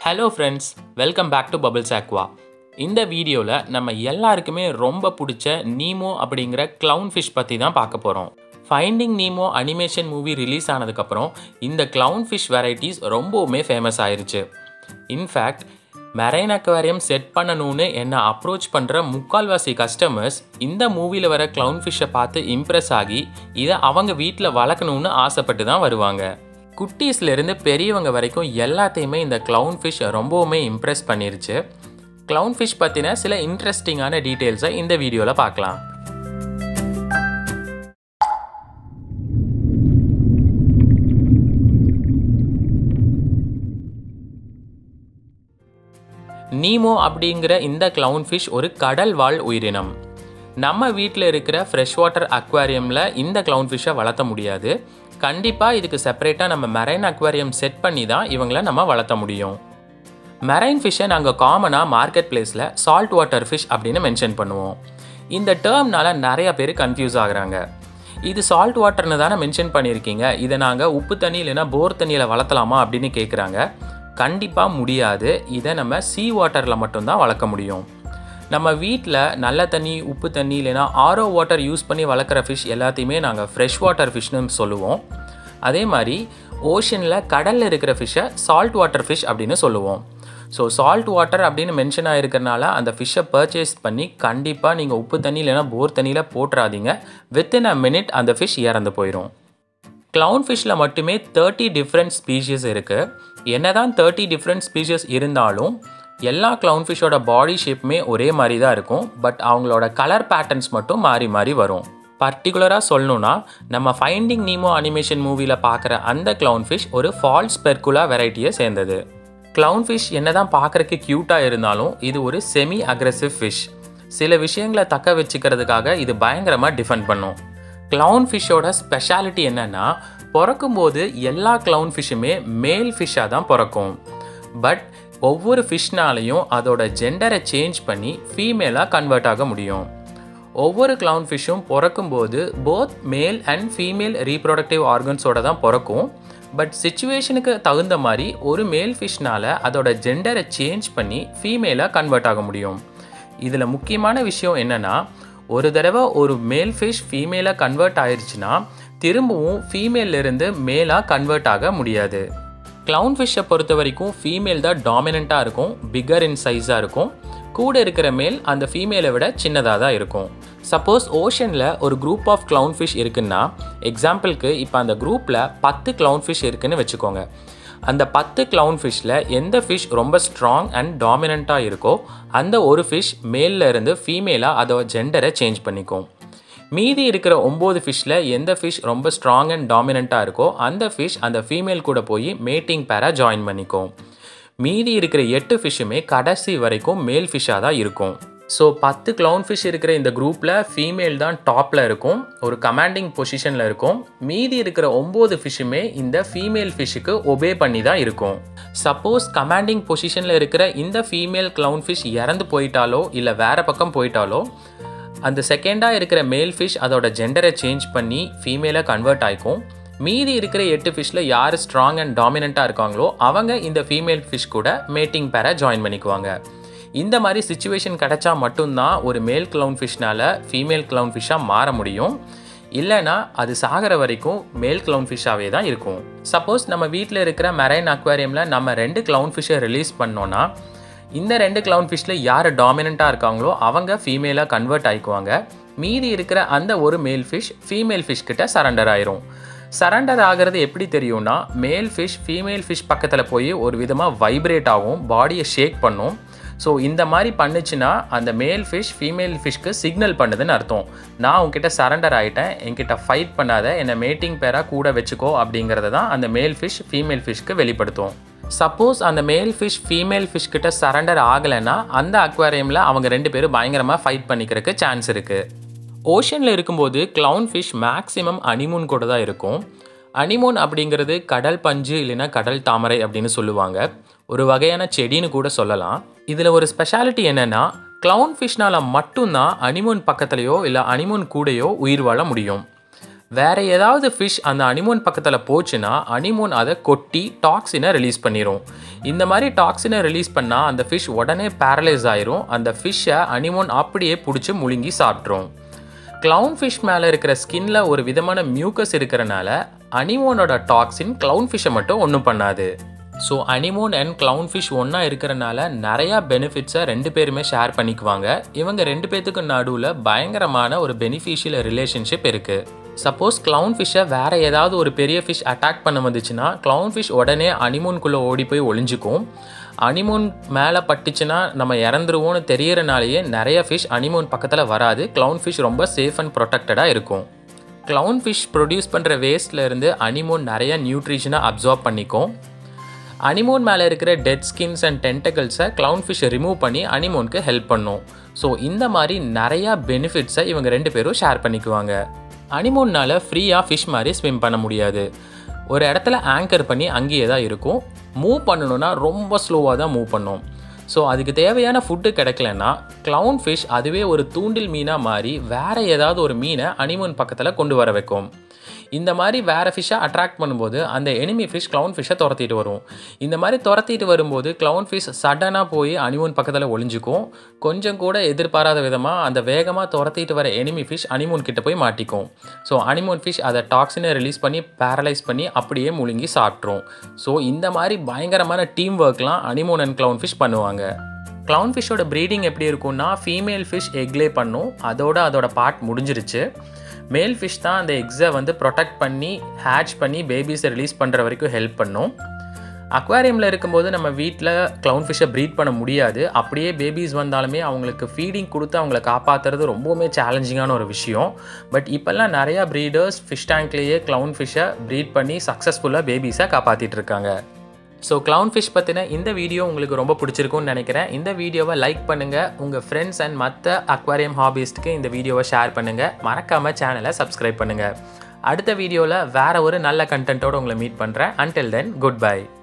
hello friends welcome back to Bubbles Aqua இந்த வீடியோவில் நம்ம எல்லாருக்குமே ரொம்ப பிடிச்ச நீமோ அப்படிங்கிற clown ஃபிஷ் பற்றி தான் பார்க்க போகிறோம் finding Nemo animation movie release ஆனதுக்கப்புறம் இந்த clown ஃபிஷ் வெரைட்டிஸ் ரொம்பவுமே ஃபேமஸ் ஆயிருச்சு இன்ஃபேக்ட் மெரைன் அக்வாரியம் செட் பண்ணணும்னு என்னை அப்ரோச் பண்ணுற முக்கால்வாசி கஸ்டமர்ஸ் இந்த மூவியில் வர clown ஃபிஷ்ஷை பார்த்து இம்ப்ரெஸ் ஆகி இதை அவங்க வீட்டில் வளர்க்கணும்னு ஆசைப்பட்டு தான் வருவாங்க குட்டீஸ்லேருந்து பெரியவங்க வரைக்கும் எல்லாத்தையுமே இந்த clown ஃபிஷ் ரொம்பவுமே இம்ப்ரெஸ் பண்ணிருச்சு clown ஃபிஷ் பற்றின சில இன்ட்ரெஸ்டிங்கான டீட்டெயில்ஸை இந்த வீடியோவில் பார்க்கலாம் நீமோ அப்படிங்கிற இந்த clown ஃபிஷ் ஒரு கடல் வாழ் உயிரினம் நம்ம வீட்டில் இருக்கிற ஃப்ரெஷ் வாட்டர் அக்வாரியமில் இந்த clown ஃபிஷ்ஷை வளர்த்த முடியாது கண்டிப்பாக இதுக்கு செப்பரேட்டாக நம்ம மெரைன் அக்வாரியம் செட் பண்ணி தான் இவங்கள நம்ம வளர்த்த முடியும் மெரைன் ஃபிஷ்ஷை நாங்கள் காமனாக மார்க்கெட் பிளேஸில் சால்ட் வாட்டர் ஃபிஷ் அப்படின்னு மென்ஷன் பண்ணுவோம் இந்த டேர்ம்னால நிறைய பேர் கன்ஃபியூஸ் ஆகுறாங்க இது சால்ட் வாட்டர்னு தானே மென்ஷன் பண்ணியிருக்கீங்க இதை நாங்கள் உப்பு தண்ணி இல்லைன்னா போர் தண்ணியில் வளர்த்தலாமா அப்படின்னு கேட்குறாங்க கண்டிப்பாக முடியாது இதை நம்ம சீ வாட்டரில் மட்டும்தான் வளர்க்க முடியும் நம்ம வீட்டில் நல்ல தண்ணி உப்பு தண்ணி இல்லைன்னா ஆரோ வாட்டர் யூஸ் பண்ணி வளர்க்குற ஃபிஷ் எல்லாத்தையுமே நாங்கள் ஃப்ரெஷ் வாட்டர் ஃபிஷ்னு சொல்லுவோம் அதே மாதிரி ஓஷனில் கடலில் இருக்கிற ஃபிஷ்ஷை சால்ட் வாட்டர் ஃபிஷ் அப்படின்னு சொல்லுவோம் ஸோ சால்ட் வாட்டர் அப்படின்னு மென்ஷன் ஆகிருக்கிறனால அந்த ஃபிஷ்ஷை பர்ச்சேஸ் பண்ணி கண்டிப்பாக நீங்கள் உப்பு தண்ணி இல்லைன்னா போர் தண்ணியில் போட்டுறாதீங்க வித்தின் அ மினிட் அந்த ஃபிஷ் இறந்து போயிடும் clown ஃபிஷ்ஷில் மட்டுமே தேர்ட்டி டிஃப்ரெண்ட் ஸ்பீஷிஸ் இருக்குது என்னதான் தேர்ட்டி டிஃப்ரெண்ட் ஸ்பீஷிஸ் இருந்தாலும் எல்லா clown ஃபிஷ்ஷோட பாடி ஷேப்புமே ஒரே மாதிரி தான் இருக்கும் பட் அவங்களோட கலர் பேட்டர்ன்ஸ் மட்டும் மாறி மாறி வரும் பர்டிகுலராக சொல்லணும்னா நம்ம ஃபைண்டிங் நீமோ அனிமேஷன் மூவியில் பார்க்குற அந்த clown ஃபிஷ் ஒரு ஃபால்ஸ் பெர்குலா வெரைட்டியை சேர்ந்தது clown ஃபிஷ் என்னதான் பார்க்குறக்கு க்யூட்டாக இருந்தாலும் இது ஒரு செமி அக்ரெசிவ் ஃபிஷ் சில விஷயங்களை தக்க வச்சுக்கிறதுக்காக இது பயங்கரமாக டிஃபெண்ட் பண்ணும் clown ஃபிஷ்ஷோட ஸ்பெஷாலிட்டி என்னென்னா பிறக்கும்போது எல்லா clown ஃபிஷ்ஷுமே மேல் ஃபிஷ்ஷாக தான் பிறக்கும் பட் ஒவ்வொரு ஃபிஷ்னாலையும் அதோட ஜெண்டரை சேஞ்ச் பண்ணி ஃபீமேலாக கன்வெர்ட் ஆக முடியும் ஒவ்வொரு clown ஃபிஷ்ஷும் பிறக்கும்போது both male and female reproductive ஆர்கன்ஸோட தான் பிறக்கும் பட் சுச்சுவேஷனுக்கு தகுந்த மாதிரி ஒரு மேல் ஃபிஷ்னால் அதோட ஜெண்டரை சேஞ்ச் பண்ணி ஃபீமேலாக கன்வெர்ட் ஆக முடியும் இதில் முக்கியமான விஷயம் என்னென்னா ஒரு தடவை ஒரு மேல் ஃபிஷ் ஃபீமேலாக கன்வெர்ட் ஆயிருச்சுன்னா திரும்பவும் ஃபீமேல்லேருந்து மேலாக கன்வெர்ட் ஆக முடியாது clown ஃபிஷ்ஷை பொறுத்த வரைக்கும் ஃபீமேல் தான் டாமினண்ட்டாக இருக்கும் பிகர் இன் சைஸாக இருக்கும் கூட இருக்கிற மேல் அந்த ஃபீமேலை விட சின்னதாக தான் இருக்கும் சப்போஸ் ஓஷனில் ஒரு குரூப் ஆஃப் clown ஃபிஷ் இருக்குன்னா எக்ஸாம்பிளுக்கு இப்போ அந்த குரூப்பில் பத்து clown ஃபிஷ் இருக்குன்னு வச்சுக்கோங்க அந்த பத்து clown ஃபிஷ்ஷில் எந்த ஃபிஷ் ரொம்ப ஸ்ட்ராங் அண்ட் டாமினண்ட்டாக இருக்கோ அந்த ஒரு ஃபிஷ் மேல்ல இருந்து ஃபீமேலாக அதோட ஜெண்டரை சேஞ்ச் பண்ணிக்கும் மீதி இருக்கிற ஒம்பது ஃபிஷ்ஷில் எந்த ஃபிஷ் ரொம்ப ஸ்ட்ராங் அண்ட் டாமினண்ட்டாக இருக்கோ அந்த ஃபிஷ் அந்த ஃபீமேல் கூட போய் மேட்டிங் பேரா ஜாயின் பண்ணிக்கும் மீதி இருக்கிற எட்டு ஃபிஷ்ஷுமே கடைசி வரைக்கும் மேல் ஃபிஷ்ஷாக தான் இருக்கும் ஸோ பத்து clown ஃபிஷ் இருக்கிற இந்த குரூப்பில் ஃபீமேல் தான் டாப்பில் இருக்கும் ஒரு கமாண்டிங் பொசிஷனில் இருக்கும் மீதி இருக்கிற ஒம்பது ஃபிஷ்ஷுமே இந்த ஃபீமேல் ஃபிஷ்ஷுக்கு ஒபே பண்ணி தான் இருக்கும் சப்போஸ் கமாண்டிங் பொசிஷனில் இருக்கிற இந்த ஃபீமேல் clown ஃபிஷ் இறந்து போயிட்டாலோ இல்லை வேறு பக்கம் போயிட்டாலோ அந்த செகண்டாக இருக்கிற மேல் ஃபிஷ் அதோட ஜெண்டரை சேஞ்ச் பண்ணி ஃபீமேலாக கன்வெர்ட் ஆகிக்கும் மீதி இருக்கிற எட்டு ஃபிஷ்ஷில் யார் ஸ்ட்ராங் அண்ட் டாமினண்ட்டாக இருக்காங்களோ அவங்க இந்த ஃபீமேல் ஃபிஷ் கூட மேட்டிங் பேரை ஜாயின் பண்ணிக்குவாங்க இந்த மாதிரி சுச்சுவேஷன் கிடைச்சா மட்டும்தான் ஒரு மேல் clown ஃபிஷ்னால் ஃபீமேல் clown ஃபிஷ்ஷாக மாற முடியும் இல்லைனா அது சாகிற வரைக்கும் மேல் clown ஃபிஷ்ஷாகவே தான் இருக்கும் சப்போஸ் நம்ம வீட்டில் இருக்கிற மெரைன் அக்வாரியமில் நம்ம ரெண்டு clown ஃபிஷ்ஷை ரிலீஸ் பண்ணோன்னா இந்த ரெண்டு clown ஃபிஷ்ஷில் யார் டாமினண்ட்டாக இருக்காங்களோ அவங்க ஃபீமேலாக கன்வெர்ட் ஆகிக்குவாங்க மீதி இருக்கிற அந்த ஒரு மேல் ஃபிஷ் ஃபீமேல் ஃபிஷ் கிட்ட சரண்டர் ஆயிரும் சரண்டர் ஆகிறது எப்படி தெரியும்னா மேல் ஃபிஷ் ஃபீமேல் ஃபிஷ் பக்கத்தில் போய் ஒரு விதமாக வைப்ரேட் ஆகும் பாடியை ஷேக் பண்ணும் ஸோ இந்த மாதிரி பண்ணுச்சுன்னா அந்த மேல் ஃபிஷ் ஃபீமேல் ஃபிஷ்க்கு சிக்னல் பண்ணுதுன்னு அர்த்தம் நான் உங்ககிட்ட சரண்டர் ஆகிட்டேன் என்கிட்ட ஃபைட் பண்ணாத என்னை மேட்டிங் பேராக கூட வச்சுக்கோ அப்படிங்கிறத தான் அந்த மேல் ஃபிஷ் ஃபீமேல் ஃபிஷ்க்கு வெளிப்படுத்தும் சப்போஸ் அந்த மேல் ஃபிஷ் ஃபீமேல் ஃபிஷ் கிட்ட சரண்டர் ஆகலைன்னா அந்த அக்வாரியமில் அவங்க ரெண்டு பேரும் பயங்கரமாக ஃபைட் பண்ணிக்கிறதுக்கு சான்ஸ் இருக்குது ஓஷனில் இருக்கும்போது clown ஃபிஷ் மேக்ஸிமம் அனிமூன் கூட தான் இருக்கும் அனிமோன் அப்படிங்கிறது கடல் பஞ்சு இல்லைன்னா கடல் தாமரை அப்படின்னு சொல்லுவாங்க ஒரு வகையான செடின்னு கூட சொல்லலாம் இதில் ஒரு ஸ்பெஷாலிட்டி என்னென்னா clown ஃபிஷ்னால் மட்டும்தான் அனிமோன் பக்கத்துலேயோ இல்லை அனிமோன் கூடயோ உயிர் வாழ முடியும் வேற ஏதாவது ஃபிஷ் அந்த அனிமோன் பக்கத்தில் போச்சுன்னா அனிமோன் அதை கொட்டி டாக்ஸினை ரிலீஸ் பண்ணிடும் இந்த மாதிரி டாக்ஸினை ரிலீஸ் பண்ணால் அந்த ஃபிஷ் உடனே பேரலைஸ் ஆயிரும் அந்த ஃபிஷ்ஷை அனிமோன் அப்படியே பிடிச்சி முழுங்கி சாப்பிட்ரும் க்ளவுன் ஃபிஷ் மேலே இருக்கிற ஸ்கின்ல ஒரு விதமான மியூக்கஸ் இருக்கிறனால அனிமோனோட டாக்ஸின் க்ளவுன் ஃபிஷ்ஷை மட்டும் ஒன்றும் பண்ணாது so anemone and clown fish ஒன்றா இருக்கிறனால நிறையா பெனிஃபிட்ஸை ரெண்டு பேருமே ஷேர் பண்ணிக்குவாங்க இவங்க ரெண்டு பேர்த்துக்கு நடுவில் பயங்கரமான ஒரு பெனிஃபிஷியல் ரிலேஷன்ஷிப் இருக்குது சப்போஸ் க்ளவுன் ஃபிஷ்ஷை வேறு ஏதாவது ஒரு பெரிய ஃபிஷ் அட்டாக் பண்ண வந்துச்சுன்னா க்ளவுன் ஃபிஷ் உடனே அனிமோன்குள்ளே ஓடி போய் ஒளிஞ்சுக்கும் அனிமோன் மேலே பட்டுச்சுன்னா நம்ம இறந்துருவோம்னு தெரியறனாலேயே நிறைய ஃபிஷ் அனிமோன் பக்கத்தில் வராது க்ளவுன் ஃபிஷ் ரொம்ப சேஃப் அண்ட் ப்ரொடெக்டடாக இருக்கும் க்ளவுன் ஃபிஷ் ப்ரொடியூஸ் பண்ணுற வேஸ்ட்லேருந்து அனிமோன் நிறைய நியூட்ரிஷனை அப்சார்ப் பண்ணிக்கும் அனிமோன் மேலே இருக்கிற டெட் ஸ்கின்ஸ் அண்ட் டென்டகல்ஸை க்ளவுன் ஃபிஷ்ஷை ரிமூவ் பண்ணி அனிமோனுக்கு ஹெல்ப் பண்ணும் ஸோ இந்த மாதிரி நிறையா பெனிஃபிட்ஸை இவங்க ரெண்டு பேரும் ஷேர் பண்ணிக்குவாங்க அனிமோன்னால் ஃப்ரீயாக ஃபிஷ் மாதிரி ஸ்விம் பண்ண முடியாது ஒரு இடத்துல ஆங்கர் பண்ணி அங்கேயே தான் இருக்கும் மூவ் பண்ணணுன்னா ரொம்ப ஸ்லோவாக தான் மூவ் பண்ணும் ஸோ அதுக்கு தேவையான ஃபுட்டு கிடைக்கலன்னா க்ளவுன் ஃபிஷ் அதுவே ஒரு தூண்டில் மீனாக மாறி வேறு ஏதாவது ஒரு மீனை அனிமோன் பக்கத்தில் கொண்டு வர வைக்கும் இந்த மாதிரி வேறு ஃபிஷ்ஷை அட்ராக்ட் பண்ணும்போது அந்த எனிமி ஃபிஷ் க்ளவுன் ஃபிஷ்ஷை துரத்திட்டு வரும் இந்த மாதிரி துரத்திட்டு வரும்போது க்ளவுன் ஃபிஷ் சடனாக போய் அனிமோன் பக்கத்தில் ஒளிஞ்சிக்கும் கொஞ்சம் கூட எதிர்பாராத விதமாக அந்த வேகமாக துரத்திட்டு வர எனிமி ஃபிஷ் அனிமோன் கிட்ட போய் மாட்டிக்கும் ஸோ அனிமோன் ஃபிஷ் அதை டாக்ஸினை ரிலீஸ் பண்ணி பேரலைஸ் பண்ணி அப்படியே முழுங்கி சாப்பிட்ரும் ஸோ இந்த மாதிரி பயங்கரமான டீம் ஒர்க்லாம் அனிமோன் அண்ட் க்ளவுன் ஃபிஷ் பண்ணுவாங்க க்ளவுன் ஃபிஷ்ஷோட ப்ரீடிங் எப்படி இருக்கும்னா ஃபீமேல் ஃபிஷ் எக்லே பண்ணும் அதோட அதோட பார்ட் முடிஞ்சிருச்சு மேல் ஃபிஷ் தான் அந்த எக்ஸை வந்து ப்ரொடெக்ட் பண்ணி ஹேட்ச் பண்ணி பேபிஸை ரிலீஸ் பண்ணுற வரைக்கும் ஹெல்ப் பண்ணும் அக்வாரியமில் இருக்கும்போது நம்ம வீட்டில் க்ளவுன் ஃபிஷ்ஷை ப்ரீட் பண்ண முடியாது அப்படியே பேபிஸ் வந்தாலுமே அவங்களுக்கு ஃபீடிங் கொடுத்து அவங்கள காப்பாற்றுறது ரொம்பவுமே சேலஞ்சிங்கான ஒரு விஷயம் பட் இப்போல்லாம் நிறையா ப்ரீடர்ஸ் ஃபிஷ் டேங்க்லேயே க்ளவுன் ஃபிஷ்ஷை ப்ரீட் பண்ணி சக்ஸஸ்ஃபுல்லாக பேபிஸை காப்பாற்றிட்டு இருக்காங்க ஸோ க்ளவுன் ஃபிஷ் பற்றின இந்த வீடியோ உங்களுக்கு ரொம்ப பிடிச்சிருக்கும்னு நினைக்கிறேன் இந்த வீடியோவை லைக் பண்ணுங்கள் உங்கள் ஃப்ரெண்ட்ஸ் அண்ட் மற்ற அக்வாரியம் ஹாபிஸ்ட்டுக்கு இந்த வீடியோவை ஷேர் பண்ணுங்கள் மறக்காமல் சேனலை சப்ஸ்கிரைப் பண்ணுங்கள் அடுத்த வீடியோவில் வேறு ஒரு நல்ல கண்டென்ட்டோடு உங்களை மீட் பண்ணுறேன் அன்டில் தென் குட் பை